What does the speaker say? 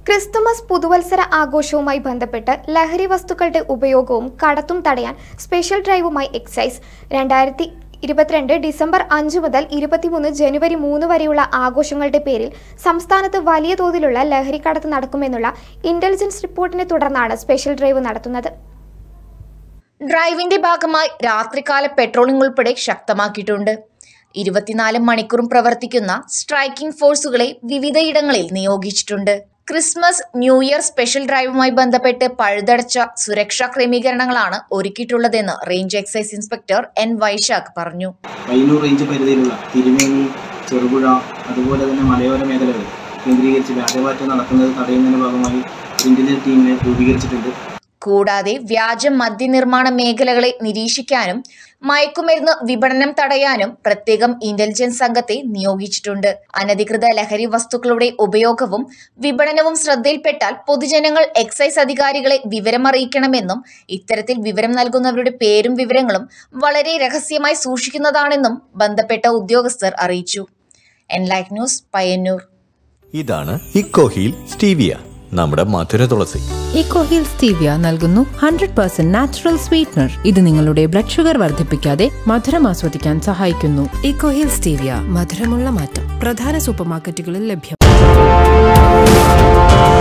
Christmas പുതുവത്സര ആഘോഷവുമായി ബന്ധപ്പെട്ട് ലഹരി വസ്തുക്കളുടെ ഉപയോഗവും കടത്തും തടയാൻ സ്പെഷ്യൽ ഡ്രൈവുമായി എക്സൈസ് രണ്ടായിരത്തി ഇരുപത്തിരണ്ട് ഡിസംബർ അഞ്ച് മുതൽ ഇരുപത്തിമൂന്ന് ജനുവരി മൂന്ന് വരെയുള്ള ആഘോഷങ്ങളുടെ പേരിൽ സംസ്ഥാനത്ത് വലിയ തോതിലുള്ള ലഹരിക്കടത്ത് നടക്കുമെന്നുള്ള ഇന്റലിജൻസ് റിപ്പോർട്ടിനെ തുടർന്നാണ് സ്പെഷ്യൽ ഡ്രൈവ് നടത്തുന്നത് ഡ്രൈവിന്റെ ഭാഗമായി രാത്രികാല പെട്രോളിംഗ് ഉൾപ്പെടെ ശക്തമാക്കിയിട്ടുണ്ട് ഇരുപത്തിനാല് മണിക്കൂറും പ്രവർത്തിക്കുന്ന സ്ട്രൈക്കിംഗ് ഫോഴ്സുകളെ വിവിധയിടങ്ങളിൽ നിയോഗിച്ചിട്ടുണ്ട് ക്രിസ്മസ് ന്യൂ ഇയർ സ്പെഷ്യൽ ഡ്രൈവുമായി ബന്ധപ്പെട്ട് പഴുതടച്ച സുരക്ഷാ ക്രമീകരണങ്ങളാണ് ഒരുക്കിയിട്ടുള്ളതെന്ന് range excise inspector N Vaishakh പറഞ്ഞു പയ്യന്നൂർ റേഞ്ച് പരിധിയിലുള്ള തിരുമേനി ചെറുപുഴ അതുപോലെ തന്നെ മലയോര മേഖലകൾ കേന്ദ്രീകരിച്ച് വ്യാജമാറ്റം നടക്കുന്നത് തടയുന്നതിന്റെ ഭാഗമായി ഇന്റലിജൻസ് ടീമിനെ രൂപീകരിച്ചിട്ടുണ്ട് കൂടാതെ വ്യാജ മദ്യനിർമ്മാണ മേഖലകളെ നിരീക്ഷിക്കാനും മയക്കുമരുന്ന് വിപണനം തടയാനും പ്രത്യേകം ഇന്റലിജൻസ് സംഘത്തെ നിയോഗിച്ചിട്ടുണ്ട് അനധികൃത ലഹരി വസ്തുക്കളുടെ ഉപയോഗവും വിപണനവും ശ്രദ്ധയിൽപ്പെട്ടാൽ പൊതുജനങ്ങൾ എക്സൈസ് അധികാരികളെ വിവരമറിയിക്കണമെന്നും ഇത്തരത്തിൽ വിവരം നൽകുന്നവരുടെ പേരും വിവരങ്ങളും വളരെ രഹസ്യമായി സൂക്ഷിക്കുന്നതാണെന്നും ബന്ധപ്പെട്ട ഉദ്യോഗസ്ഥർ അറിയിച്ചു എൻലൈറ്റ് ന്യൂസ് പയ്യന്നൂർ ഇതാണ് ഇക്കോഹീൽ സ്റ്റീവിയ നമ്മുടെ മധുര തുളസി ഇക്കോഹിൽ സ്റ്റീവിയ നൽകുന്നു ഹൺഡ്രഡ് പെർസെന്റ് നാച്ചുറൽ സ്വീറ്റ്നർ ഇത് നിങ്ങളുടെ ബ്ലഡ് ഷുഗർ വർദ്ധിപ്പിക്കാതെ മധുരം ആസ്വദിക്കാൻ സഹായിക്കുന്നു ഇക്കോഹിൽ സ്റ്റീവിയ മധുരമുള്ള മാറ്റം പ്രധാന സൂപ്പർമാർക്കറ്റുകളിൽ ലഭ്യം